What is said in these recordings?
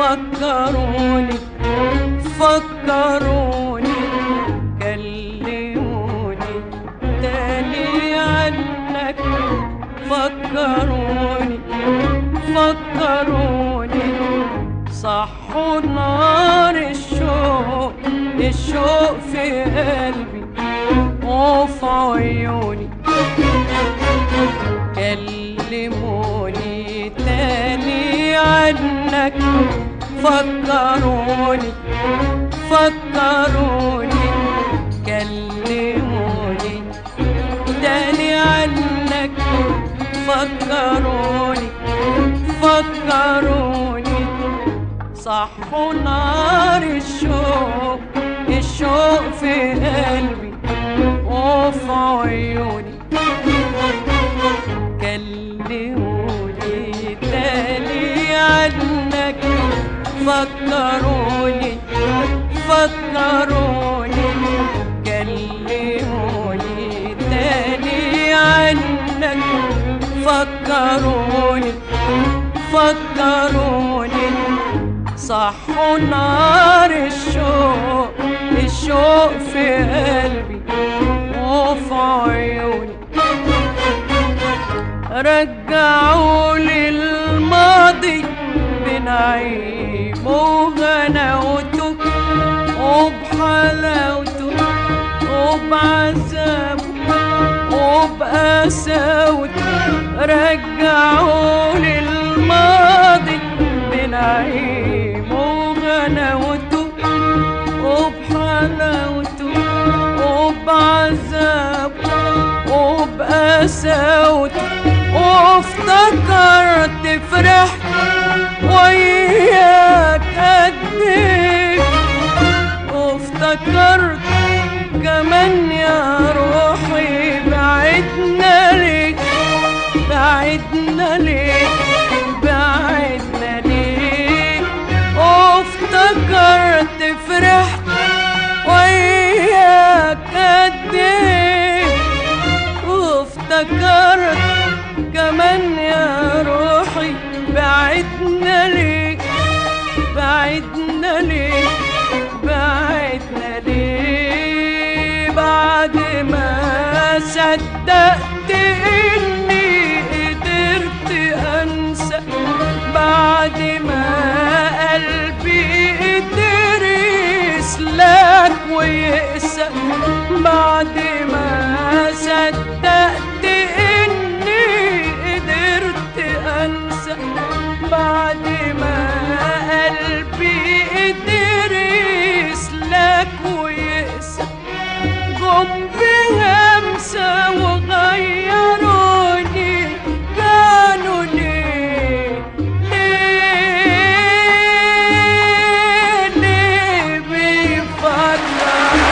فكروني فكروني كلموني تاني عنك فكروني فكروني صحوا نار الشوق الشوق في قلبي وفي عيوني كلموني تاني عنك فكروني فكروني كلموني تاني عنك فكروني فكروني صحوا نار الشوق الشوق في قلبي وفي عيوني كلموني تاني عنك فكروني فكروني كلموني تاني عنك فكروني فكروني صحوا نار الشوق الشوق في قلبي وفي عيوني رجعوا لي الماضي بنعيم وغناوته وبحلاوته وبعذابه وبقساوته رجعوا لي الماضي بنعيم وغناوته وبحلاوته وبعذابه وبقساوته وافتكرت فرحت وياك قد ايه وافتكرت كمان يا روحي بعدنا ليه بعدنا ليه بعدنا ليه وافتكرت فرحت وياك قد ايه وافتكرت كمان يا روحي بعدنا ليك بعدنا ليك بعدنا ليه بعد ما صدقت اني قدرت انسى بعد ما قلبي قدر يسلك ويقسى بعد ما صدقت اني قدرت انسى بعد ما قلبي قدر يسلك ويقسى جم بهمسة وغيروني كانوا ليه ليه ليه بيفكروا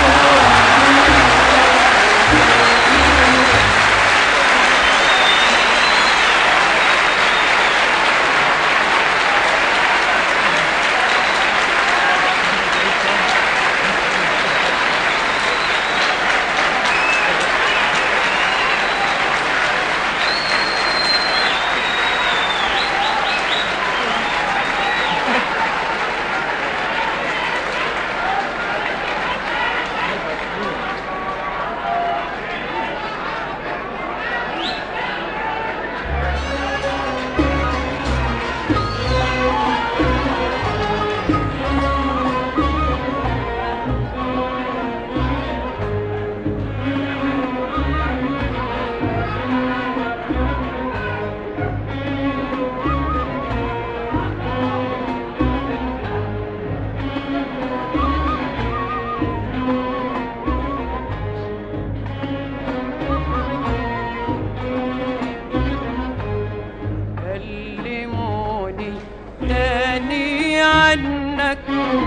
كلموني تاني عنك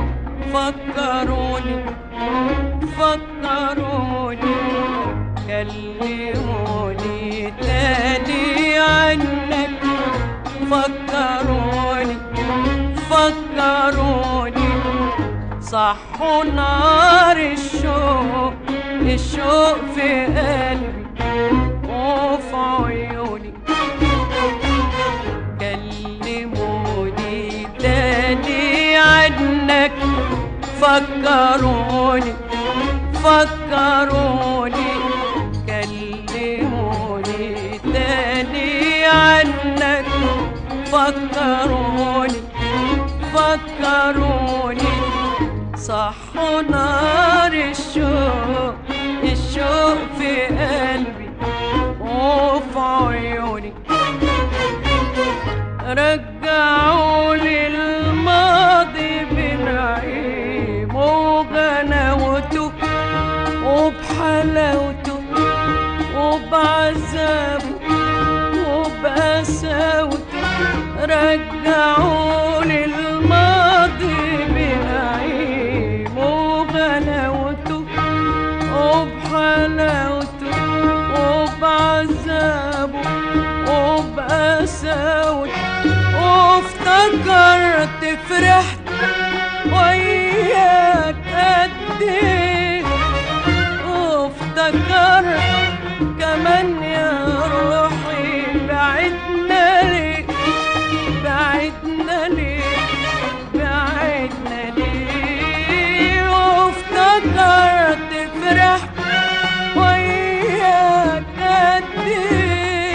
فكروني فكروني كلموني تاني عنك فكروني فكروني صحوا نار الشوق الشوق في قلبي وفي عيوني كلموني تاني فكروني فكروني كلموني تاني عنك فكروني فكروني صحوا نار الشوق الشوق في قلبي وفي عيوني رجعوا لي الماضي بنعيم وغناوته وبحلاوته وبعذابه وبقساوته رجعوا لي الماضي بنعيم وغناوته وبحلاوته وبعذابه وبقساوته وافتكرت فرحت وياك قد ايه وافتكرت كمان يا روحي بعدنا ليه بعدنا ليه بعدنا ليه وافتكرت فرحت وياك قد ايه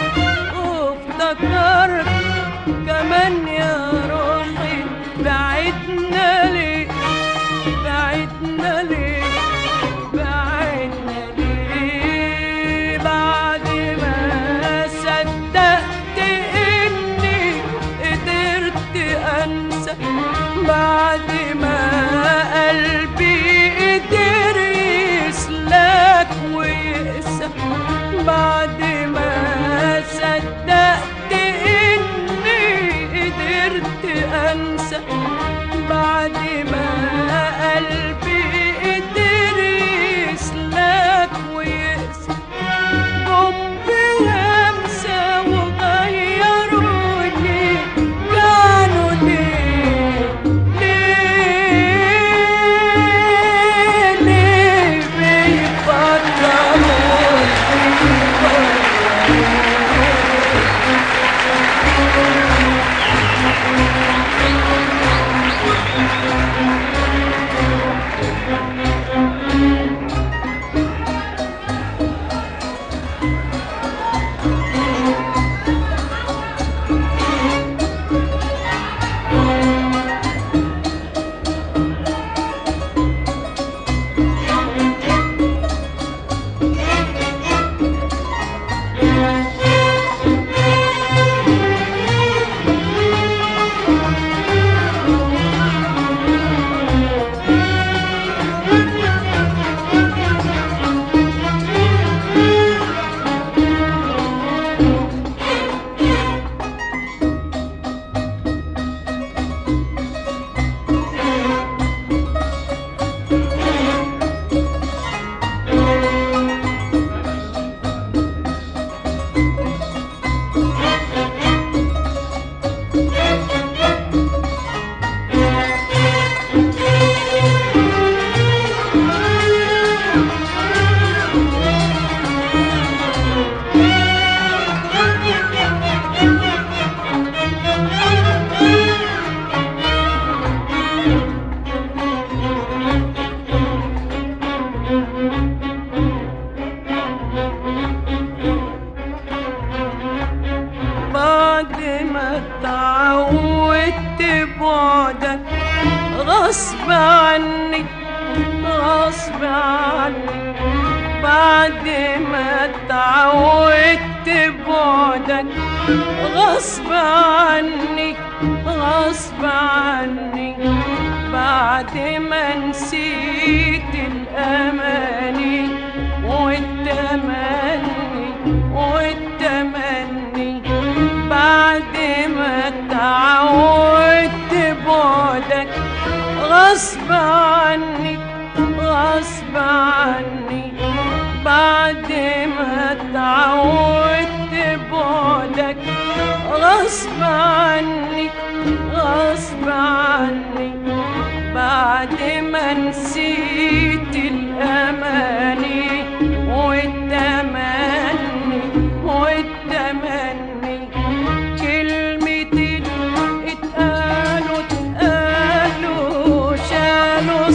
وافتكرت كمان يا روحي بعدنا ليه بعدنا ليه بعدنا ليه بعد ما صدقت اني قدرت انسى بعد ما قلبي قدر يسلك ويقسى بعد ما صدقت اني قدرت انسى بعد ما قلبي قدر يسلك ويقسى جم بهمسة وغيروني كانوا ليه ليه ليه بيفكروني بعد ما اتعودت بعدك غصب عني غصب عني بعد ما اتعودت بعدك غصب عني غصب عني بعد ما نسيت الأماني والتمني والتمني بعد ما اتعودت بعدك غصب عني غصب عني بعد ما اتعودت بعدك غصب عني غصب عني بعد ما نسيت الأماني والتمني والتمني كلمتين اتقالوا اتقالوا شالوا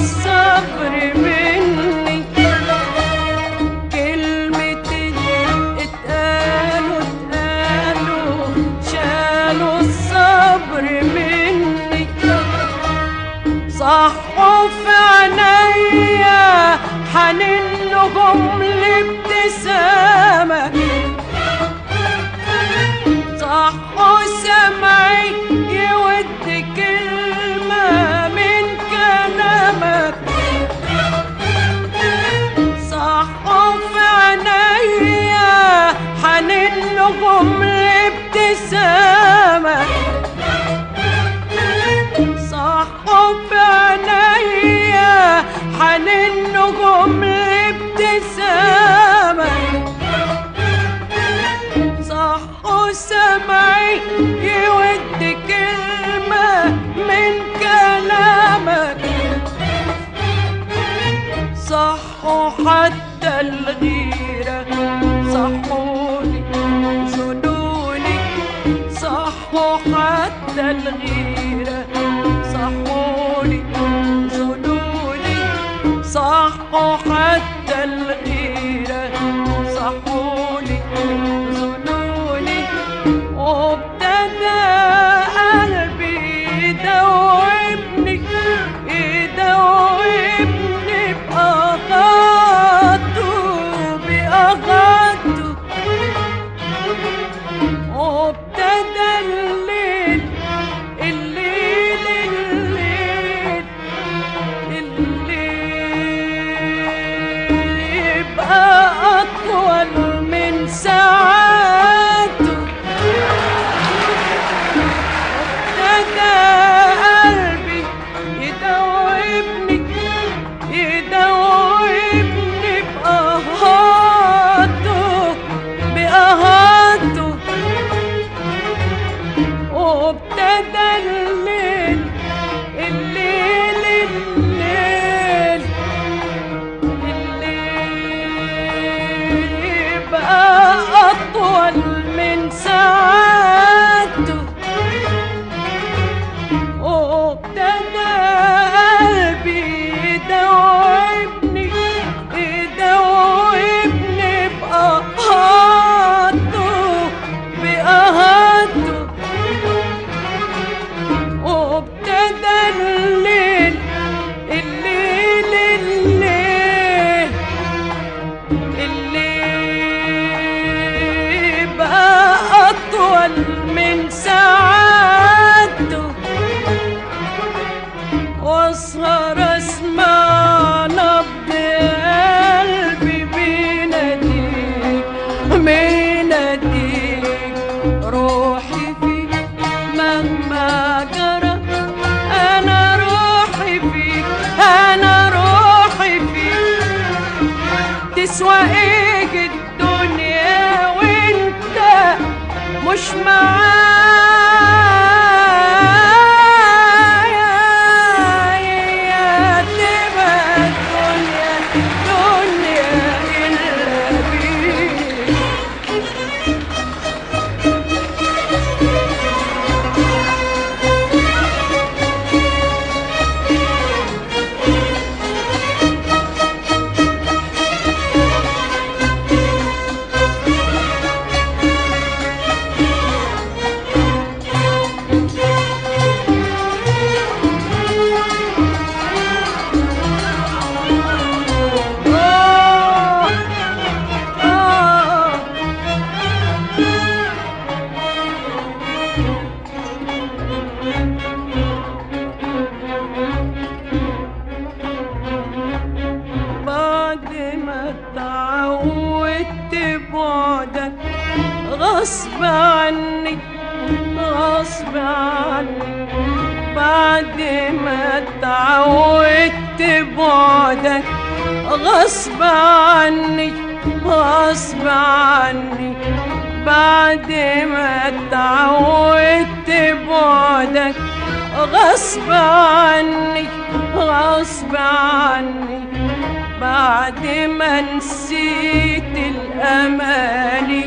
نجوم الابتسامة صحوا في عينيا حنين نجوم الابتسامة صحوا سمعي يود كلمة من كلامك صحوا حتى الغيرة صحوني جنوني صحوا حتى الغيرة صحوني جنوني صحوا حتى الغيرة صحوني جنوني وابتدى قلبي يدوبني يدوبني بأغاته بأغاته وابتدى الليل الليل الليل الليل يبقى أطول من ساعاته ابتدى قلبي يدوبني يدوبني بأهاته بأهاته وابتدى الليل الليل الليل الليل يبقى أطول من ساعاته وابتدى قلبي يدوبني يدوبني بأهاته بأهاته وابتدى الليل الليل الليل الليل بقى أطول من ساعاته واسهر اسمع نبض قلبي بيناديك بيناديك روحي فيك مهما جرى انا روحي فيك انا روحي فيك تسوى ايه الدنيا وانت مش معايا تبقى الدنيا دنيا إلا بيك آه آه بعد ما اتعودت بعدك غصب عني غصب عني بعد ما اتعودت بعدك غصب عني غصب عني بعد ما اتعودت بعدك غصب عني غصب عني بعد ما نسيت الأماني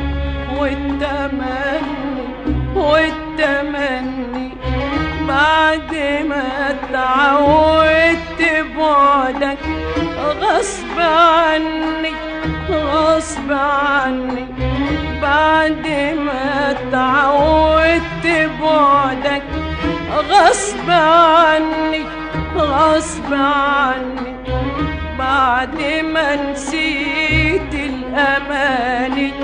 والتمني والتمني بعد ما اتعودت بعدك غصب عني غصب عني بعد ما اتعودت بعدك غصب عني غصب عني بعد ما نسيت الأماني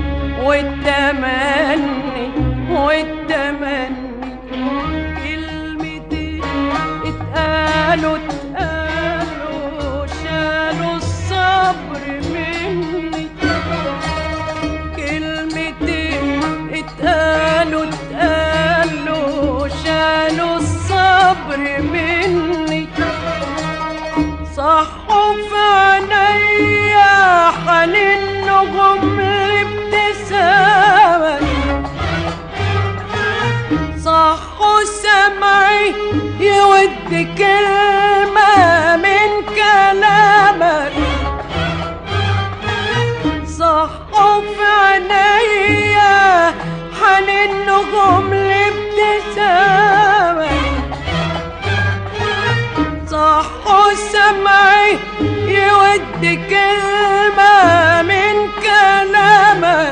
والتمني والتمني كلمتين اتقالوا اتقالوا شالوا الصبر مني كلمتين كلمة من كلامك صحوا في عينيا حننهم لابتسامك صحوا سمعي يود كلمة من كلامك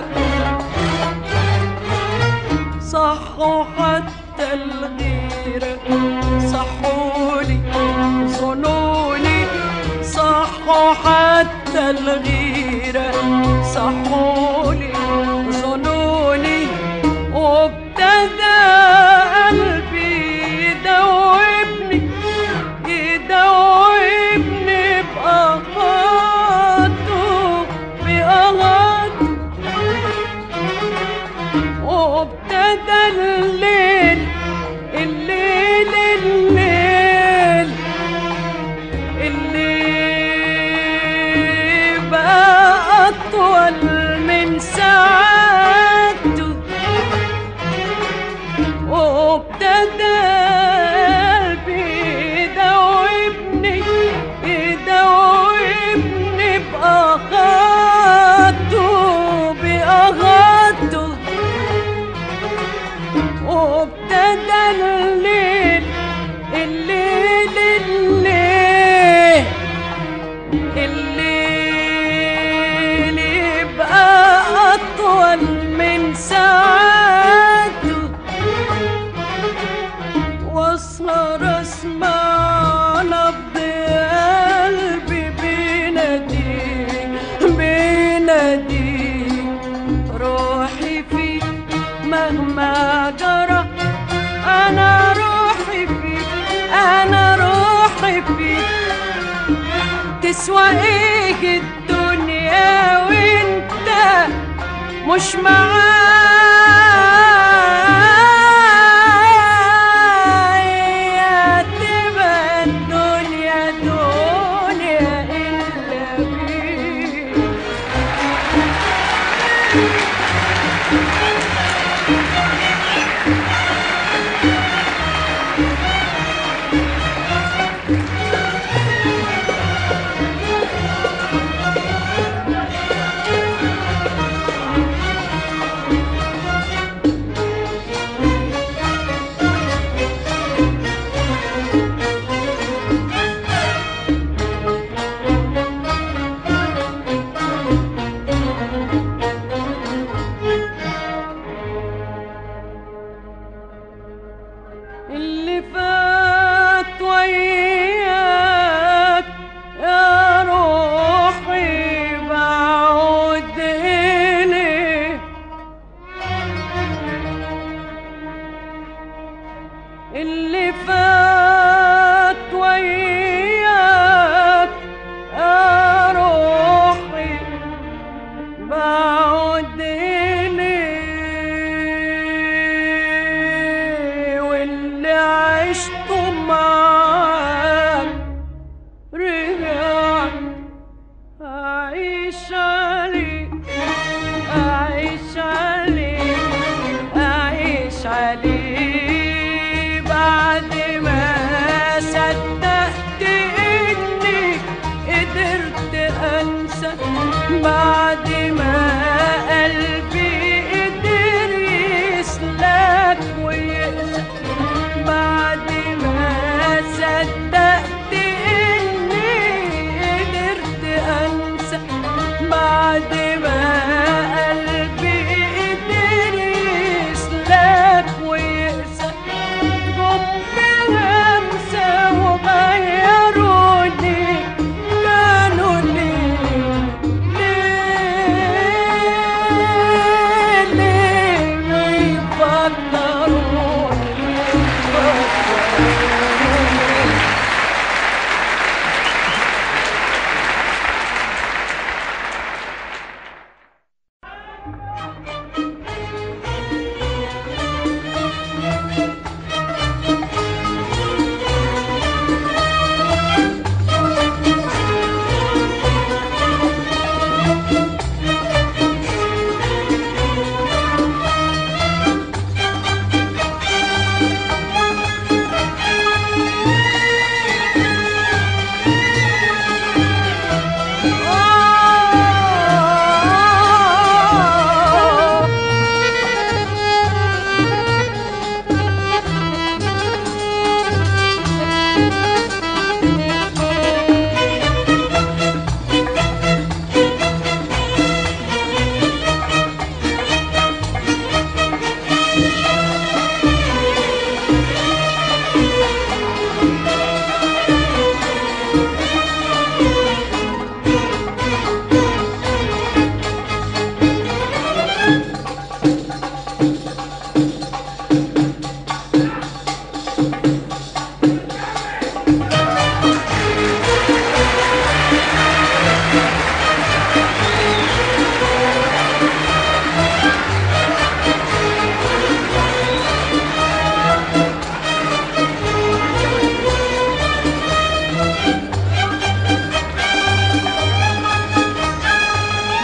صحوا حتى الغيرة صحولي ظنوني صحوا حتى الغيرة صحولي ظنوني وابتدى قلبي يدوبني يدوبني بأغاته بأغاته وابتدى الليل الليل الليل اللي بقى أطول من ساعته وابتدى قلبي يدوبني يدوبني بأغاته بأغاته وابتدى الليل الليل الليل الليل يبقى أطول من ساعته واسهر اسمع نبض قلبي بيناديك بيناديك روحي فيك مهما جرى انا روحي فيك انا روحي فيك تسوى ايه الدنيا وانت مش معايا تبقى الدنيا دنيا إلا بيك اللي فات وياك يا روحي بعود إليه اللي فات وياك يا روحي بعود إليه واللي عشته معاك رجع أعيش عليك أعيش عليك أعيش عليك بعد ما صدقت إني قدرت أنسى بعد ما قلبي قدر يسلك ويقسى بعد ما صدقت إني قدرت أنسى بعد ما قلبي قدر يسلك ويقسى جم بهمسة وغيروني كانوا ليه ليه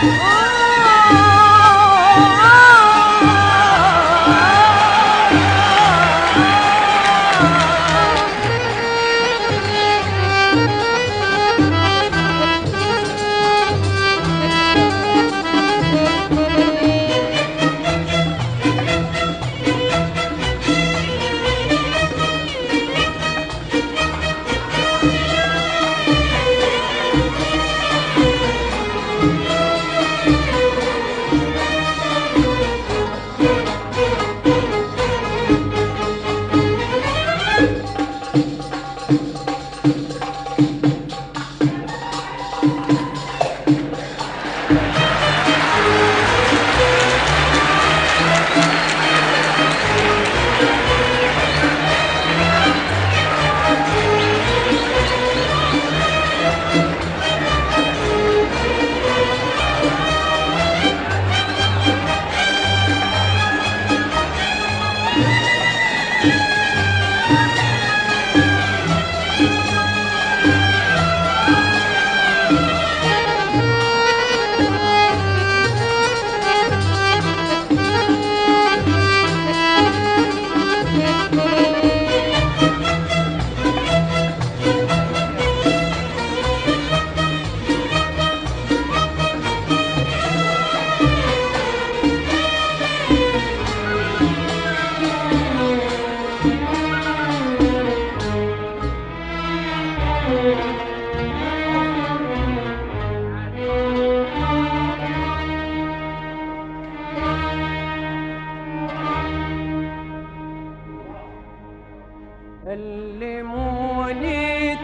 كلموني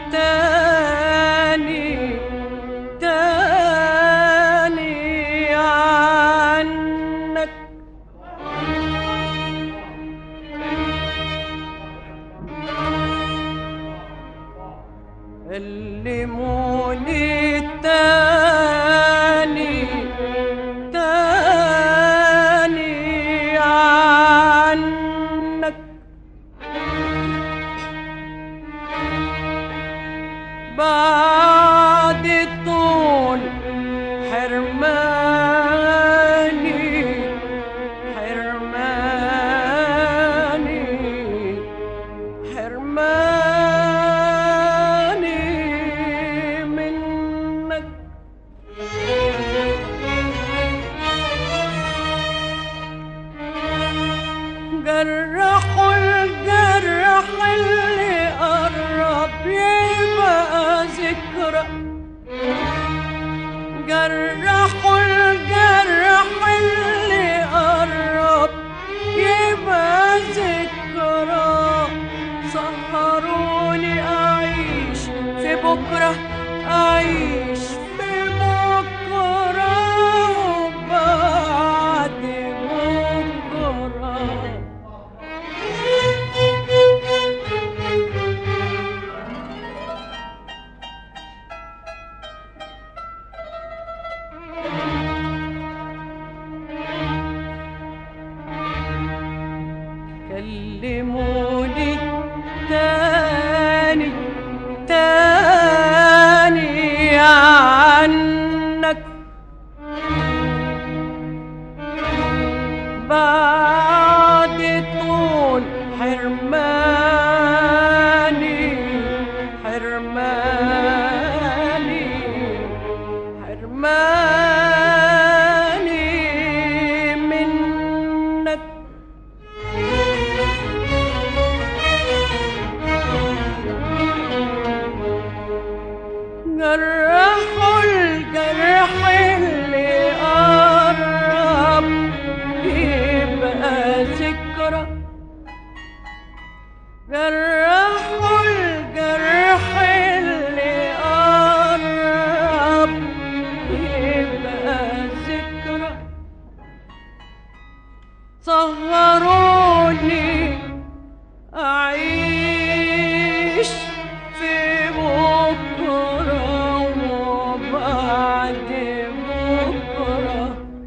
تاني تاني عنك كلموني تاني تاني عنك بعد طول حرماني حرماني حرماني منك جرحوا الجرح اللي قرب يبقى ذكرى جرحوا الجرح اللي قرب يبقى ذكرى سهروني أعيش في بكرة أعيش في بكرة وبعد بكرة كلموني تاني تاني عنك بعد طول حرماني حرماني حرماني منك جرحوا الجرح اللي قرب يبقى ذكرى جرحوا الجرح اللي قرب يبقى ذكرى صغروني أعيش في بكرة وبعد بكرة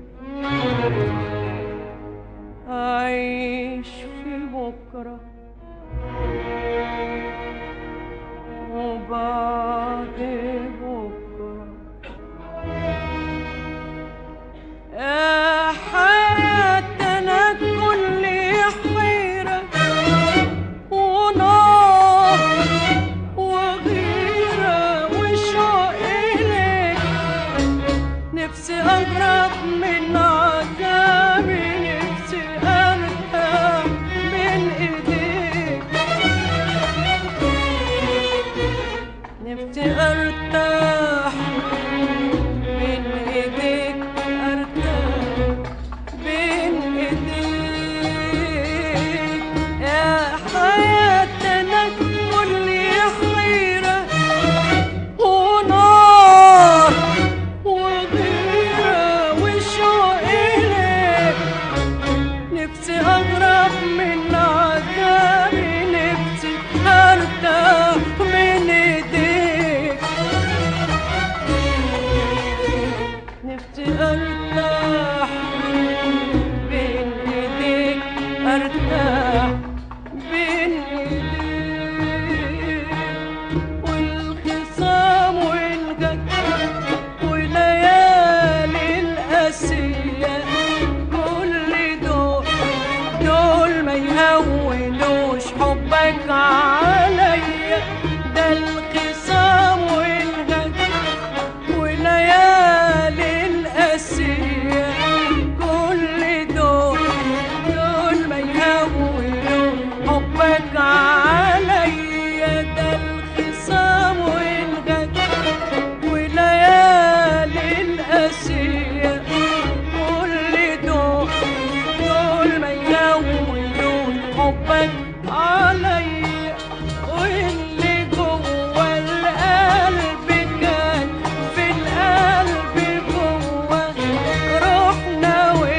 أعيش في بكرة وبعد بكرة نفسي أهرب من عذابي نفسي أرتاح من إيديك نفسي أرتاح من إيديك أرتاح بين إيديك يا حياتنا كل حيرة ونار وغيرة وشوق إليك نفسي أهرب من عذابي نفسي أرتاح من إيديك نفسي أرتاح بين إيديك أرتاح بين إيديك والخصام والجد وليالي القاسية كل دول دول ما يهونوش حبك عليا ده الخصام والجد وليالي القاسية كل دول دول ما يهونوا حبك عليا ده الخصام والجد وليالي القاسية كل دول دول ما يهونوا حبك عليا واللي جوه القلب كان في القلب جوه روحنا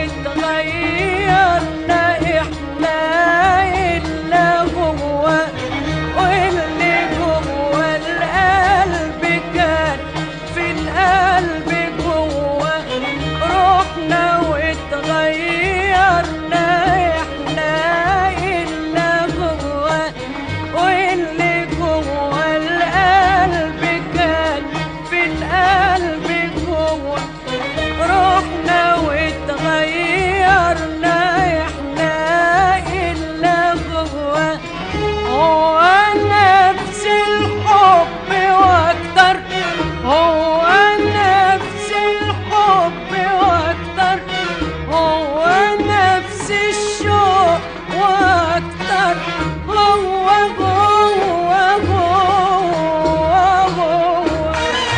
واتغيرنا احنا الا جوه واللي جوه القلب كان في القلب جوه روحنا واتغيرنا احنا الا جوه واللي جوه القلب كان في القلب جوه روحنا واتغيرنا احنا الا جوه هو نفس الحب واكتر هو نفس الحب واكتر هو نفس الشوق واكتر هو جوه جوه جوه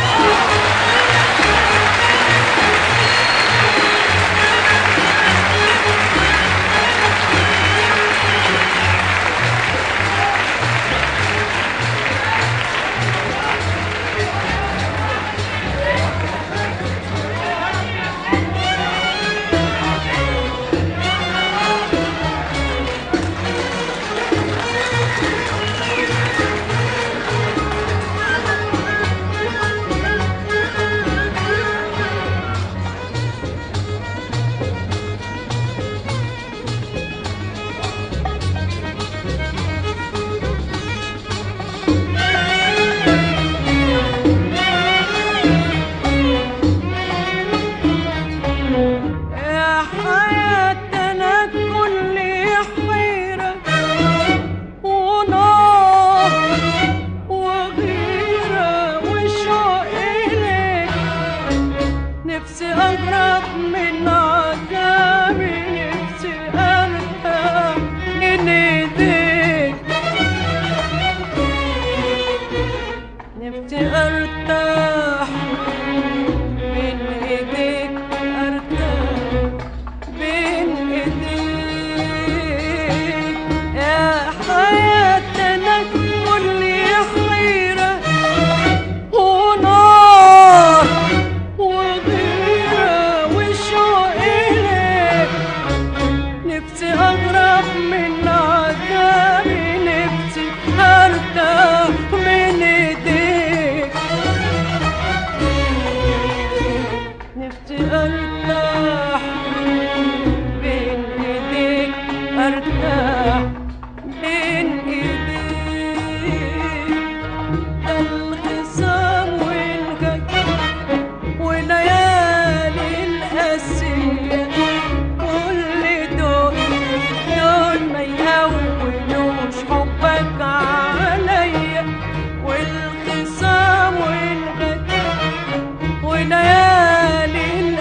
يا حياتنا كل حيرة ونار وغيرة وشوق إليك نفسي أهرب من عذابي نفسي أرتاح من إيديك نفسي أرتاح من إيديك أرتاح بين إيديك يا حياتنا كل حيرة ونار وغيرة وشوق إليك نفسي أهرب من عذابي نفسي أرتاح من إيديك نفسي أرتاح بين إيديك أرتاح بين إيديك الخصام والجد وليالي القاسية كل دول دول ما يهونوش حبك عليا والخصام والغد وليالي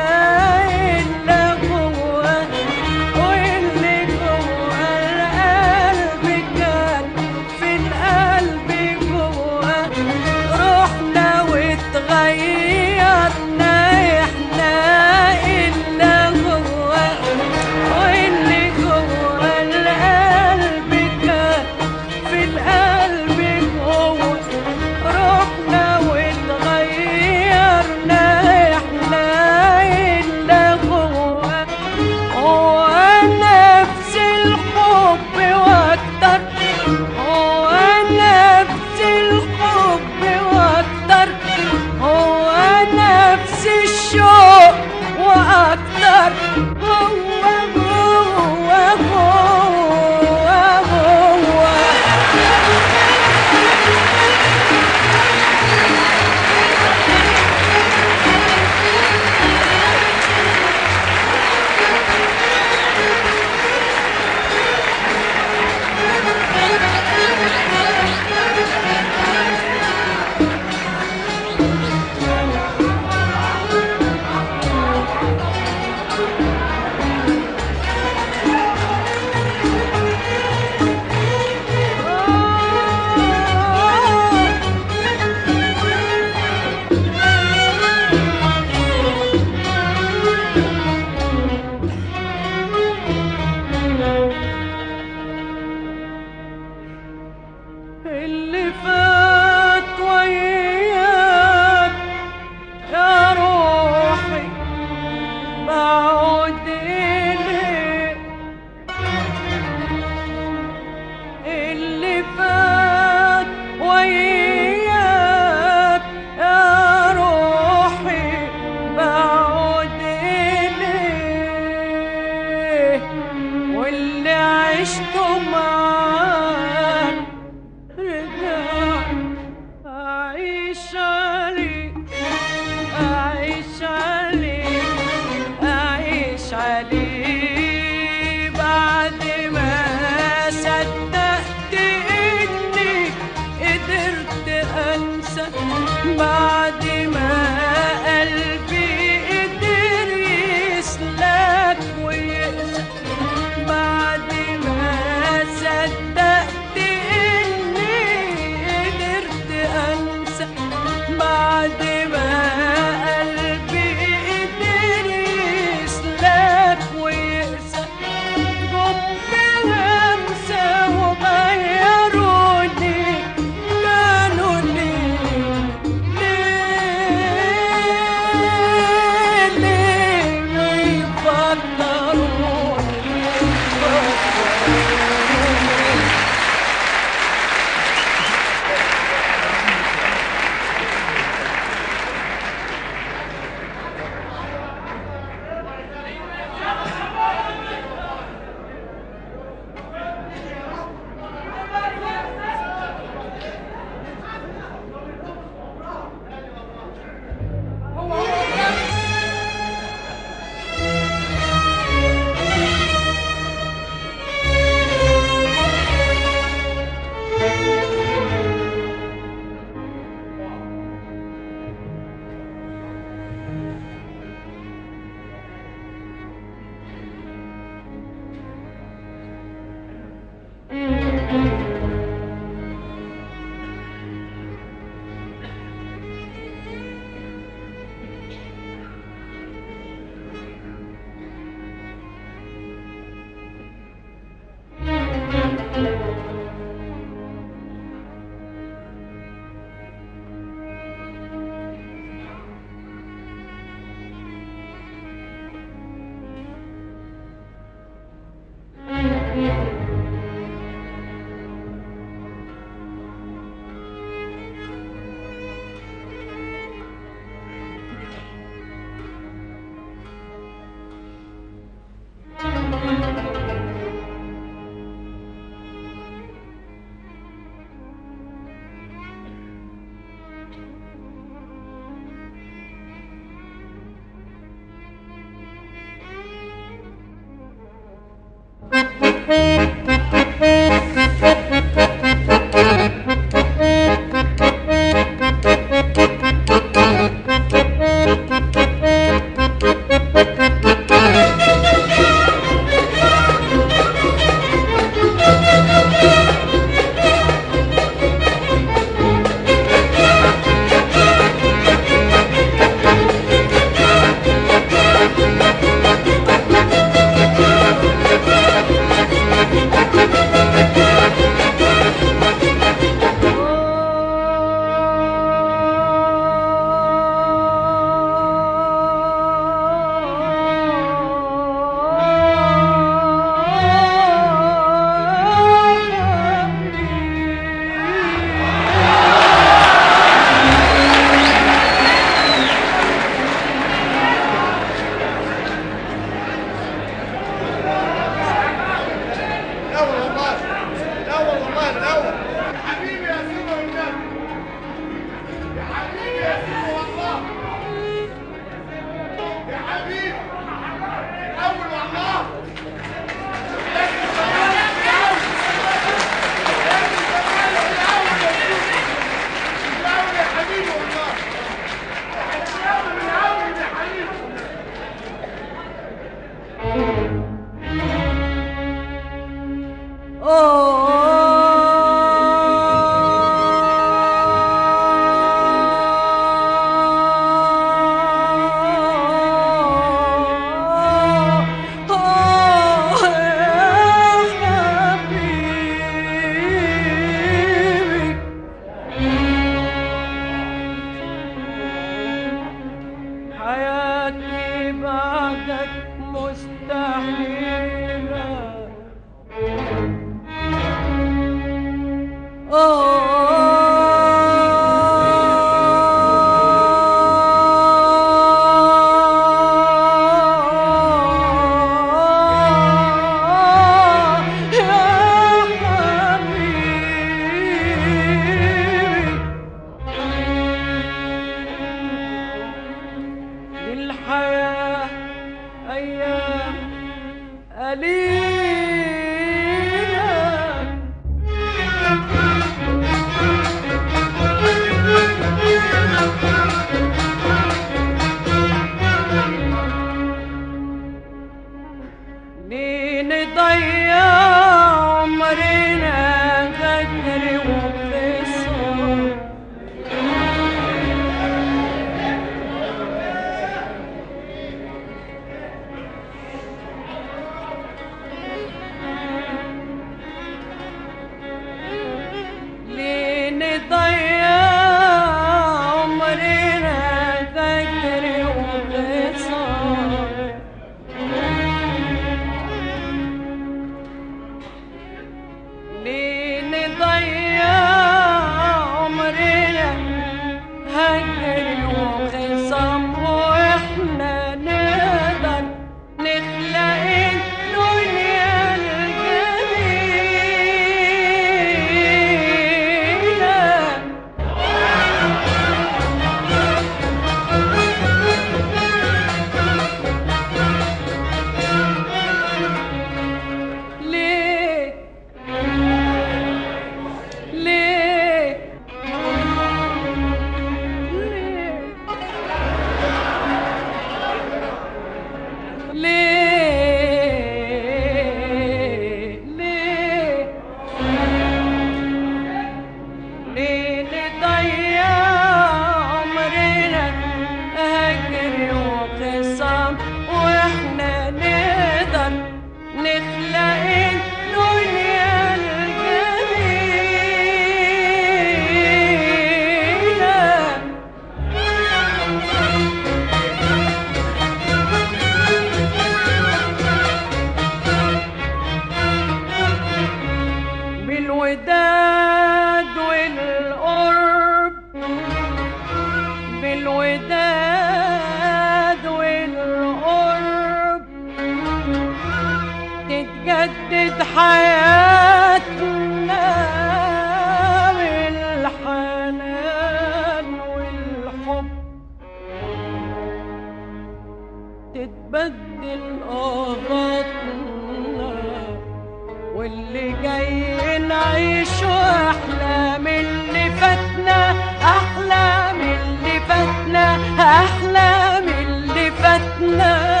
بدل قهرتنا واللي جاي نعيشه احلى من اللي فاتنا احلى من اللي فاتنا احلى من اللي فاتنا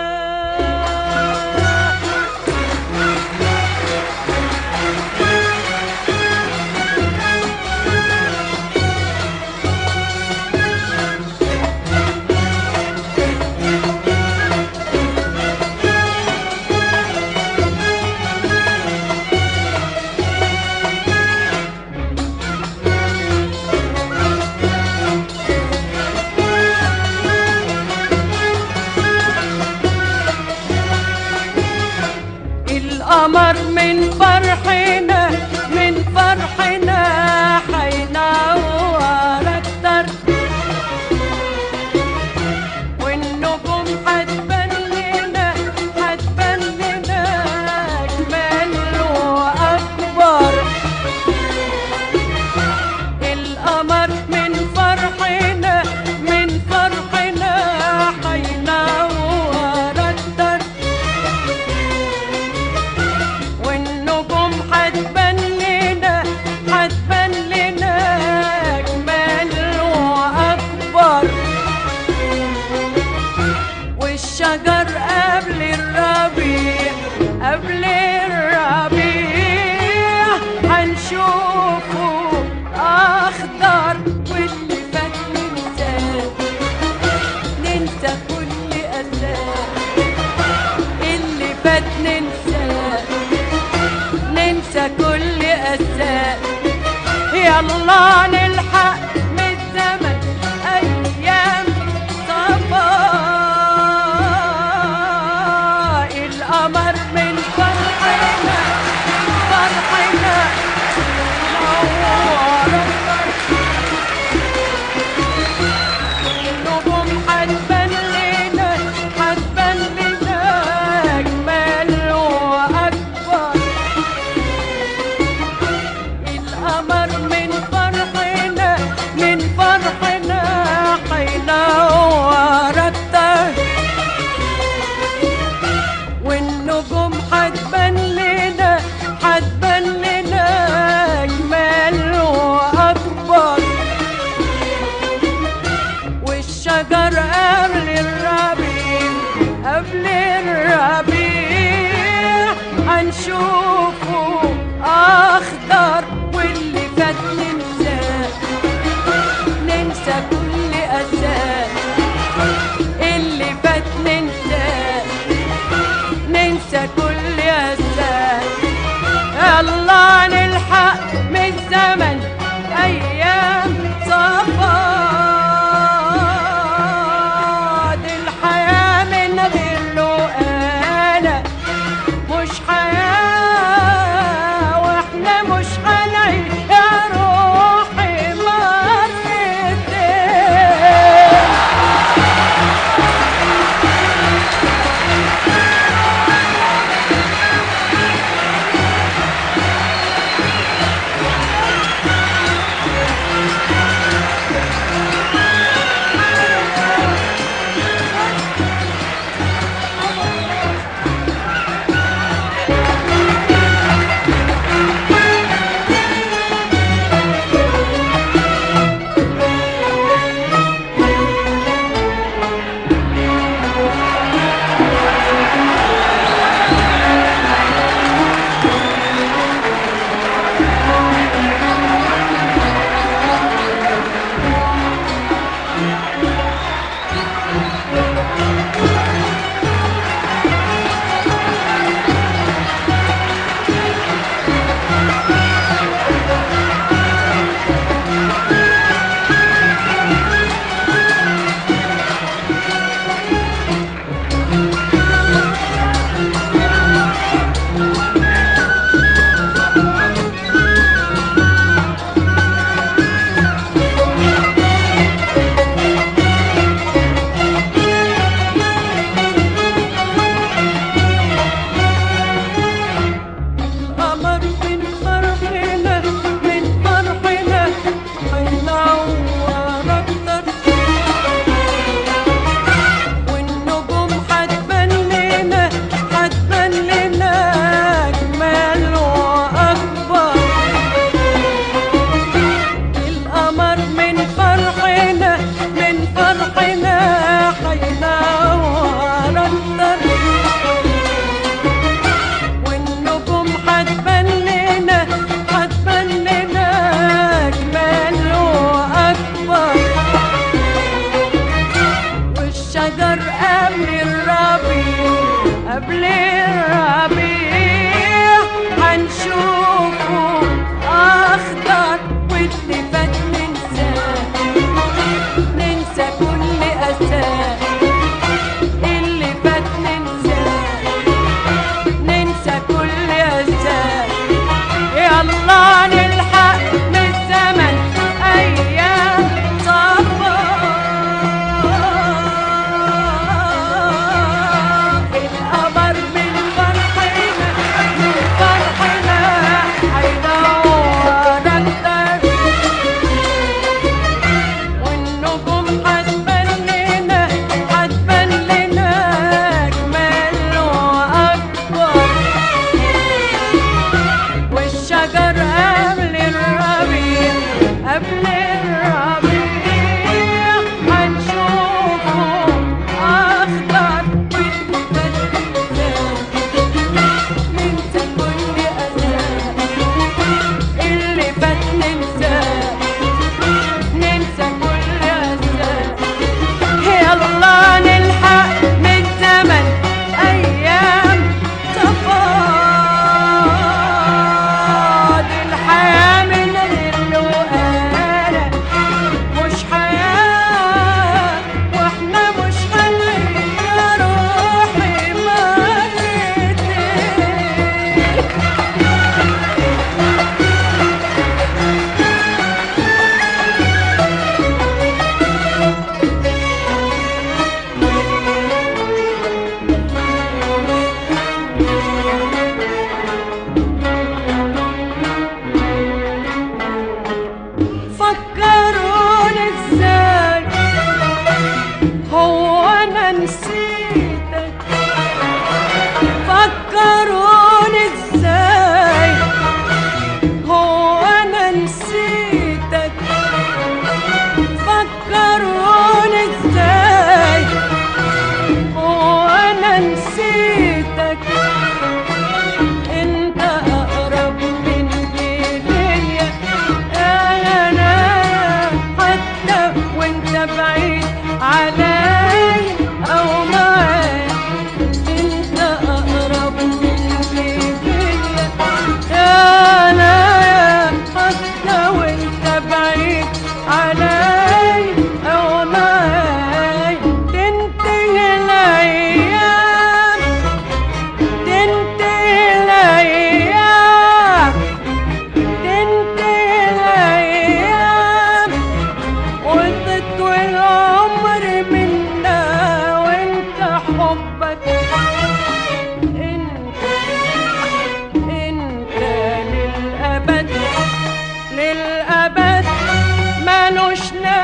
القمر من فرحنا من فرحنا حينور اكتر والنجوم حتبان لنا حتبان لنا اجمل واكبر القمر من فرحنا من فرحنا حينور اكتر والنجوم حتبان لنا حتبان لنا اجمل واكبر والشجر قبل الربيع قبل الربيع هنشوفه اخضر واللي فات ننساه ننسى كل اساه اللي فات ننساه ننسى كل أساء يلا نلحق من الزمن أيام صفاء القمر من فرحنا فرحنا نور النجوم حتبان لنا حتبان لنا أجمل وأكبر القمر من فرحنا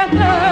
نداك